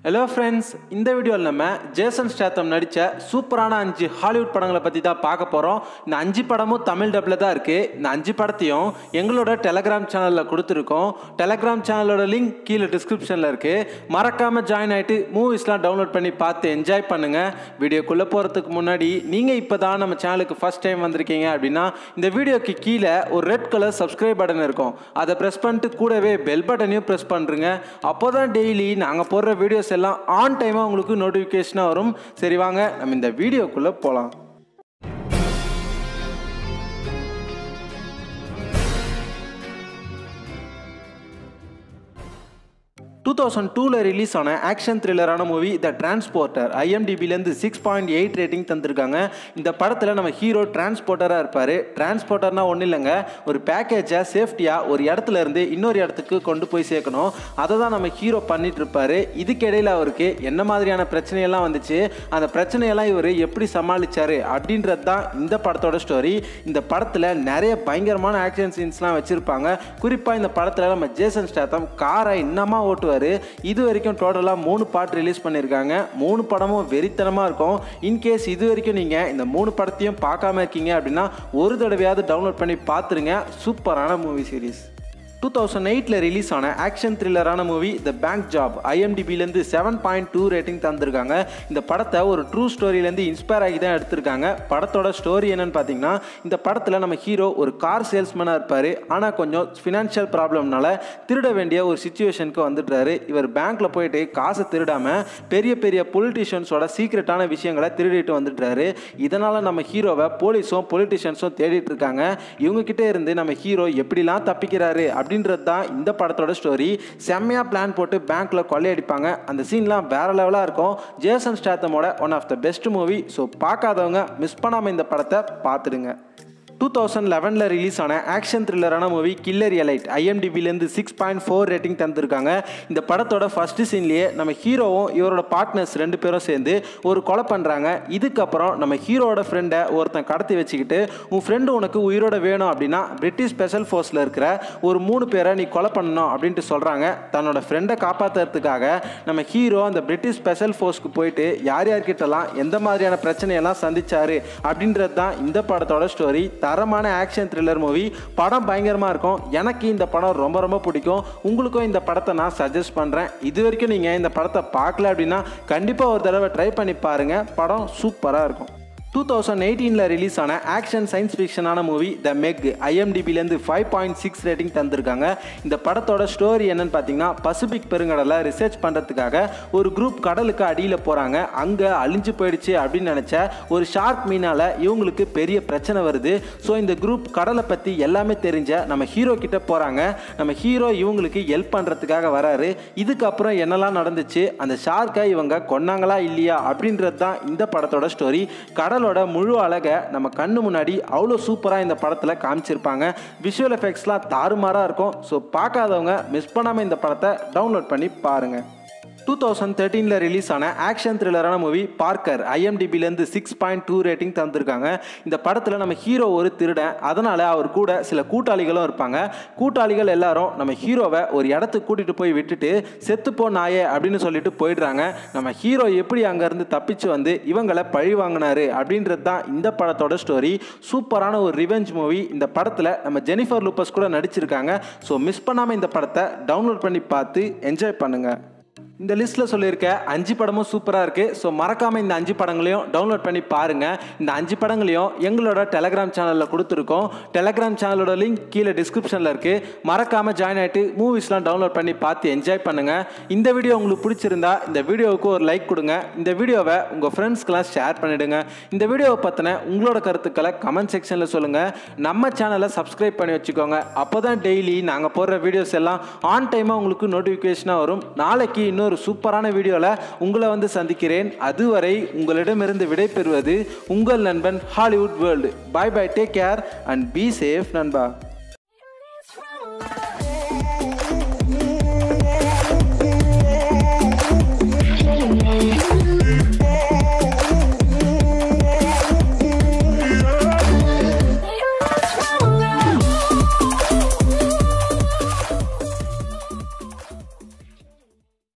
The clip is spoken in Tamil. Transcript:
ஹலோ ஃப்ரெண்ட்ஸ் இந்த வீடியோவில் நம்ம ஜேசன் ஸ்டாத்தம் நடித்த சூப்பரான அஞ்சு ஹாலிவுட் படங்களை பற்றி தான் பார்க்க போகிறோம் இந்த அஞ்சு படமும் தமிழ் டப்பில் தான் இருக்குது இந்த அஞ்சு படத்தையும் எங்களோட டெலகிராம் சேனலில் கொடுத்துருக்கோம் டெலகிராம் சேனலோட லிங்க் கீழே டிஸ்கிரிப்ஷனில் இருக்குது மறக்காமல் ஜாயின் ஆகிட்டு மூவிஸ்லாம் டவுன்லோட் பண்ணி பார்த்து என்ஜாய் பண்ணுங்கள் வீடியோக்குள்ளே போகிறதுக்கு முன்னாடி நீங்கள் இப்போ தான் நம்ம சேனலுக்கு ஃபஸ்ட் டைம் வந்திருக்கீங்க அப்படின்னா இந்த வீடியோக்கு கீழே ஒரு ரெட் கலர் சப்ஸ்கிரைப் பட்டன் இருக்கும் அதை ப்ரெஸ் பண்ணிட்டு கூடவே பெல் பட்டனையும் ப்ரெஸ் பண்ணுறங்க அப்போ தான் டெய்லி நாங்கள் போடுற வீடியோஸ் எல்லாம் ஆன் டைமாக உங்களுக்கு நோட்டிஃபிகேஷனாக வரும் சரி வாங்க நம்ம இந்த வீடியோக்குள்ளே போகலாம் டூ தௌசண்ட் டூவில் ரிலீஸ் ஆன ஆக்ஷன் த்ரில்லரான மூவி த டிரான்ஸ்போர்ட்டர் ஐஎம்டிபிலேருந்து சிக்ஸ் பாயிண்ட் எயிட் ரேட்டிங் தந்திருக்காங்க இந்த படத்தில் நம்ம ஹீரோ டிரான்ஸ்போர்ட்டராக இருப்பார் டிரான்ஸ்போர்ட்டர்னா ஒன்றும் இல்லைங்க ஒரு பேக்கேஜை சேஃப்டியாக ஒரு இடத்துல இருந்து இன்னொரு இடத்துக்கு கொண்டு போய் சேர்க்கணும் அதை தான் நம்ம ஹீரோ பண்ணிட்டு இருப்பாரு இதுக்கிடையில் அவருக்கு என்ன மாதிரியான பிரச்சனையெல்லாம் வந்துச்சு அந்த பிரச்சனையெல்லாம் இவர் எப்படி சமாளிச்சாரு அப்படின்றது தான் இந்த படத்தோட ஸ்டோரி இந்த படத்தில் நிறைய பயங்கரமான ஆக்ஷன் சீன்ஸ்லாம் வச்சுருப்பாங்க குறிப்பாக இந்த படத்தில் நம்ம ஜேசன் ஸ்டாத்தம் காரை இன்னமா ஓட்டுவார் இது வரைக்கும் டோட்டலாக மூணு பாட்டு ரிலீஸ் பண்ணியிருக்காங்க மூணு படமும் வெறித்தனமாக இருக்கும் இன்கேஸ் இது வரைக்கும் நீங்கள் இந்த மூணு படத்தையும் பார்க்காம இருக்கீங்க அப்படின்னா ஒரு தடவையாவது டவுன்லோட் பண்ணி பார்த்துருங்க சூப்பரான மூவி சீரிஸ் டூ தௌசண்ட் எயிட்டில் ரிலீஸ் ஆன ஆக்ஷன் த்ரில்லரான மூவி த பேங்க் ஜாப் ஐஎம்டிபிலேருந்து செவன் பாயிண்ட் டூ ரேட்டிங் தந்திருக்காங்க இந்த படத்தை ஒரு ட்ரூ ஸ்டோரியிலேருந்து இன்ஸ்பயர் ஆகி தான் எடுத்திருக்காங்க படத்தோட ஸ்டோரி என்னன்னு பார்த்தீங்கன்னா இந்த படத்தில் நம்ம ஹீரோ ஒரு கார் சேல்ஸ்மேனாக இருப்பார் ஆனால் கொஞ்சம் ஃபினான்ஷியல் ப்ராப்ளம்னால திருட வேண்டிய ஒரு சுச்சுவேஷனுக்கு வந்துடுறாரு இவர் பேங்க்கில் போயிட்டு காசை திருடாமல் பெரிய பெரிய பொலிட்டிஷியன்ஸோட சீக்ரெட்டான விஷயங்களை திருடிட்டு வந்துடுறாரு இதனால் நம்ம ஹீரோவை போலீஸும் பொலிட்டிஷியன்ஸும் தேடிட்டு இருக்காங்க இவங்க கிட்டே இருந்து நம்ம ஹீரோ எப்படிலாம் தப்பிக்கிறாரு அப்படின்றது தான் இந்த படத்தோட ஸ்டோரி செம்மையாக பிளான் போட்டு பேங்க்கில் கொள்ளையடிப்பாங்க அந்த சீன்லாம் வேற லெவலாக இருக்கும் ஜேசன் ஸ்டாத்தமோட one of the best movie so பார்க்காதவங்க மிஸ் பண்ணாமல் இந்த படத்தை பார்த்துடுங்க டூ தௌசண்ட் லெவனில் ரிலீஸ் ஆன ஆக்ஷன் த்ரில்லரான மூவி கில்லர் எலைட் ஐஎம்டிபிலேருந்து சிக்ஸ் பாயிண்ட் ஃபோர் ரேட்டிங் தந்திருக்காங்க இந்த படத்தோட ஃபஸ்ட்டு சீன்லேயே நம்ம ஹீரோவும் இவரோட பார்ட்னர்ஸ் ரெண்டு பேரும் சேர்ந்து ஒரு கொலை பண்ணுறாங்க இதுக்கப்புறம் நம்ம ஹீரோட ஃப்ரெண்டை ஒருத்தன் கடத்தி வச்சுக்கிட்டு உன் ஃப்ரெண்டு உனக்கு உயிரோட வேணும் அப்படின்னா பிரிட்டிஷ் ஸ்பெஷல் ஃபோர்ஸில் இருக்கிற ஒரு மூணு பேரை நீ கொலை பண்ணணும் அப்படின்ட்டு சொல்கிறாங்க தன்னோட ஃப்ரெண்டை காப்பாற்றுறதுக்காக நம்ம ஹீரோ அந்த பிரிட்டிஷ் ஸ்பெஷல் ஃபோர்ஸ்க்கு போயிட்டு யார் யார்கிட்டலாம் எந்த மாதிரியான பிரச்சனையெல்லாம் சந்திச்சாரு அப்படின்றது தான் இந்த படத்தோட ஸ்டோரி தரமான ஆக்ஷன் த்ரில்லர் மூவி படம் பயங்கரமாக இருக்கும் எனக்கு இந்த படம் ரொம்ப ரொம்ப பிடிக்கும் உங்களுக்கும் இந்த படத்தை நான் சஜஸ்ட் பண்ணுறேன் இது வரைக்கும் நீங்கள் இந்த படத்தை பார்க்கல அப்படின்னா கண்டிப்பாக ஒரு தடவை ட்ரை பண்ணி பாருங்கள் படம் சூப்பராக இருக்கும் டூ தௌசண்ட் எயிட்டீனில் ரிலீஸ் ஆன ஆக்ஷன் சயின்ஸ் ஃபிக்ஷனான மூவி த மெக் ஐஎம்டிபிலேருந்து ஃபைவ் பாயிண்ட் சிக்ஸ் ரேட்டிங் தந்திருக்காங்க இந்த படத்தோட ஸ்டோரி என்னன்னு பார்த்தீங்கன்னா பசிபிக் பெருங்கடலை ரிசர்ச் பண்ணுறதுக்காக ஒரு குரூப் கடலுக்கு அடியில் போகிறாங்க அங்கே அழிஞ்சு போயிடுச்சு அப்படின்னு நினச்ச ஒரு ஷார்க் மீனால் இவங்களுக்கு பெரிய பிரச்சனை வருது ஸோ இந்த குரூப் கடலை பற்றி எல்லாமே தெரிஞ்ச நம்ம ஹீரோ கிட்ட போகிறாங்க நம்ம ஹீரோ இவங்களுக்கு ஹெல்ப் பண்ணுறதுக்காக வராரு இதுக்கப்புறம் என்னெல்லாம் நடந்துச்சு அந்த ஷார்க்கை இவங்க கொன்னாங்களா இல்லையா அப்படின்றது தான் இந்த படத்தோட ஸ்டோரி கடல் கடலோட முழு அழகை நம்ம கண்ணு முன்னாடி அவ்வளோ சூப்பராக இந்த படத்தில் காமிச்சிருப்பாங்க விஷுவல் எஃபெக்ட்ஸ்லாம் தாறுமாறாக இருக்கும் ஸோ பார்க்காதவங்க மிஸ் பண்ணாமல் இந்த படத்தை டவுன்லோட் பண்ணி பாருங்கள் டூ தௌசண்ட் தேர்ட்டீனில் ரிலீஸ் ஆன ஆக்ஷன் த்ரில்லரான மூவி பார்க்கர் ஐஎம்டிபிலேருந்து சிக்ஸ் பாயிண்ட் டூ ரேட்டிங் தந்திருக்காங்க இந்த படத்தில் நம்ம ஹீரோ ஒரு திருடன் அதனால் அவர் கூட சில கூட்டாளிகளும் இருப்பாங்க கூட்டாளிகள் எல்லாரும் நம்ம ஹீரோவை ஒரு இடத்துக்கு கூட்டிகிட்டு போய் விட்டுட்டு செத்துப்போ நாயே அப்படின்னு சொல்லிட்டு போயிடுறாங்க நம்ம ஹீரோ எப்படி அங்கேருந்து தப்பிச்சு வந்து இவங்களை பழி வாங்கினாரு அப்படின்றது தான் இந்த படத்தோட ஸ்டோரி சூப்பரான ஒரு ரிவெஞ்ச் மூவி இந்த படத்தில் நம்ம ஜெனிஃபர் லூப்பஸ் கூட நடிச்சிருக்காங்க ஸோ மிஸ் பண்ணாமல் இந்த படத்தை டவுன்லோட் பண்ணி பார்த்து என்ஜாய் பண்ணுங்கள் இந்த லிஸ்ட்டில் சொல்லியிருக்க அஞ்சு படமும் சூப்பராக இருக்குது ஸோ மறக்காமல் இந்த அஞ்சு படங்களையும் டவுன்லோட் பண்ணி பாருங்கள் இந்த அஞ்சு படங்களையும் எங்களோட டெலகிராம் சேனலில் கொடுத்துருக்கோம் டெலகிராம் சேனலோட லிங்க் கீழே டிஸ்கிரிப்ஷனில் இருக்குது மறக்காமல் ஜாயின் ஆகிட்டு மூவிஸ்லாம் டவுன்லோட் பண்ணி பார்த்து என்ஜாய் பண்ணுங்கள் இந்த வீடியோ உங்களுக்கு பிடிச்சிருந்தா இந்த வீடியோவுக்கு ஒரு லைக் கொடுங்க இந்த வீடியோவை உங்கள் ஃப்ரெண்ட்ஸ்க்கெலாம் ஷேர் பண்ணிவிடுங்க இந்த வீடியோவை பற்றின உங்களோட கருத்துக்களை கமெண்ட் செக்ஷனில் சொல்லுங்கள் நம்ம சேனலை சப்ஸ்கிரைப் பண்ணி வச்சுக்கோங்க அப்போ தான் டெய்லி நாங்கள் போடுற வீடியோஸ் எல்லாம் ஆன் டைமாக உங்களுக்கு நோட்டிஃபிகேஷனாக வரும் நாளைக்கு இன்னொரு இன்னொரு சூப்பரான வீடியோவில் உங்களை வந்து சந்திக்கிறேன் அதுவரை உங்களிடமிருந்து விடைபெறுவது உங்கள் நண்பன் Hollywood world bye bye take care and be safe நண்பா